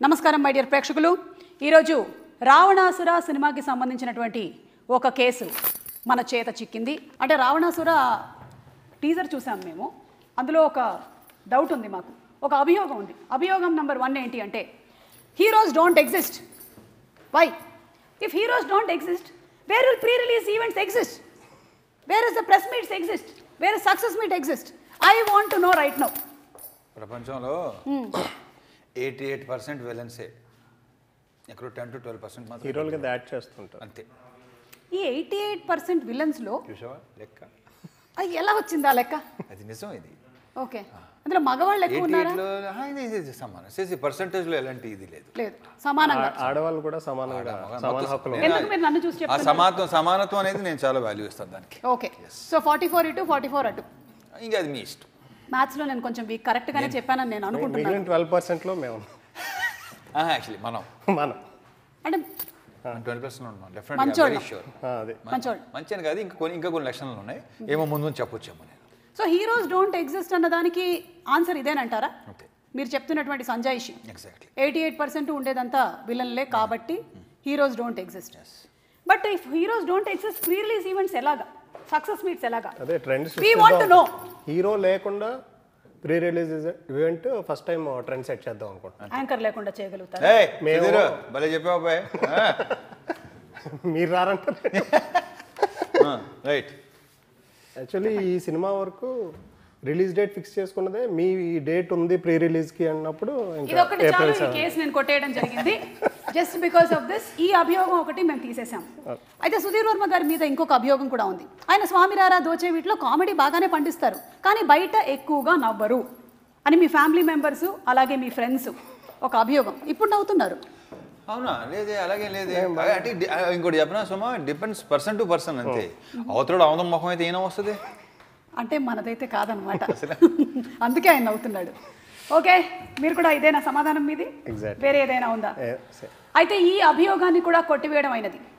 నమస్కారం my dear ప్రేక్షకులు ఈరోజు రావణాసుర సినిమాకి సంబంధించినటువంటి ఒక కేసు మన చేత చిక్కింది అంటే రావణాసుర టీజర్ చూసాం మేము అందులో ఒక డౌట్ ఉంది మాకు ఒక అభియోగం ఉంది అభియోగం నెంబర్ వన్ ఏంటి అంటే heroes don't exist why if heroes don't exist where will pre release events exist where is the press meets exist where is success meet exist I want to know right now ప్రపంచంలో eighty eight percent విలన్సే ఎక్కడో ten to twelve percent మాత్రం హీరోలు కింద add చేస్తుంటారు అంతే ఈ eighty eight percent విలన్స్లో చూసావా లెక్క అది ఎలా వచ్చిందా లెక్క అది నిజం ఇది ఓకే అందులో మగవాళ్ళు ఎక్కువ ఎయిటీ ఉన్నారా ఎయిట్లో ఇది ఇది సమానం చేసి పర్సంటేజ్లో ఎలాంటి ఇది లేదు లేదు సమానంగా ఆ- ఆడవాళ్ళు కూడా సమానంగా సమాన హక్కులు నేను ఎందుకు మీరు నన్ను చూసి ఆ చెప్తున్నారు సమానత్వం సమానత్వం అనేది నేను చాలా వాల్యూ ఇస్తాను దానికి ఓకే సో ఫార్టీ ఫోర్ ఇటు ఫార్టీ ఫోర్ అటు ఇంకా అది మీ ఇష్టం మ్యాథ్స్లో నేను కొంచెం వీక్ కరెక్ట్గానే చెప్పానని నేను అనుకుంటున్నాను మిగిలిన ట్వెల్వ్ పర్సెంట్లో మేము యాక్చువల్లీ మనం మనం అంటే ట్వంటీ పర్సెంట్ ఉన్నాం డెఫినెట్గా మంచోళ్ళం. వెరీ షూర్ ఆ, అదే మంచోళ్ళు మంచి అని కాదు ఇంకా కొన్ని ఇంకా కొన్ని లక్షణాలు ఉన్నాయి ఏమో ముందు ముందు చెప్పొచ్చేమో నేను సో హీరోస్ డోంట్ ఎగ్జిస్ట్ అన్న దానికి ఆన్సర్ ఇదేనంటారా అంతే మీరు చెప్తున్నటువంటి సంజాయిషి ఎగ్జాక్ట్లీ ఎయిటీ ఎయిట్ పర్సెంట్ ఉండేదంతా విలన్లే కాబట్టి heroes don't exist but if heroes don't exist pre release events ఎలాగా సక్సెస్ మీట్స్ ఎలాగా అదే trend We want to know. హీరో లేకుండా pre release event first time trend set చేద్దాం అనుకుంటున్నాను యాంకర్ లేకుండా చేయగలుగుతారు ఏయ్ మేము- సుధీర్, భలే చెప్పావు అబ్బాయి మీరు రారంటారు రైట్ యాక్చువల్లీ ఈ సినిమా వరకు రిలీజ్ డేట్ ఫిక్స్ చేసుకున్నదే మీ డేట్ ఉంది ప్రీ రిలీజ్కి అన్నప్పుడు ఇంకా ఇదొకటి చాలు ఏప్రిల్ ఈ సెవెన్ కేసు నేను కొట్టేయడం జరిగింది జస్ట్ బికాస్ ఆఫ్ దిస్ ఈ అభియోగం ఒకటి మేము తీసేసాం అయితే సుధీర్ వర్మ గారి మీద ఇంకొక అభియోగం కూడా ఉంది ఆయన స్వామిరారా దోచే వీటిలో కామెడీ బాగానే పండిస్తారు కానీ బయట ఎక్కువగా నవ్వరు అని మీ ఫ్యామిలీ మెంబర్స్ అలాగే మీ ఫ్రెండ్స్ ఒక అభియోగం ఇప్పుడు నవ్వుతున్నారు అవునా లేదే అలాగే లేదే అంటే డి- ఆ, ఇంకోటి చెప్పిన సుమా డిపెండ్స్ పర్సన్ టు పర్సన్ అంతే అవతరుడు అవతం ముఖం అయితే ఏం వస్తుంది అంటే మనదైతే కాదనమాట అందుకే ఆయన నవ్వుతున్నాడు ఓకే మీరు కూడా ఇదేనా సమాధానం మీది Exactly. వేరే ఏదైనా ఉందా ఏ, సే- అయితే ఈ అభియోగాన్ని కూడా కొట్టివేయడం అయినది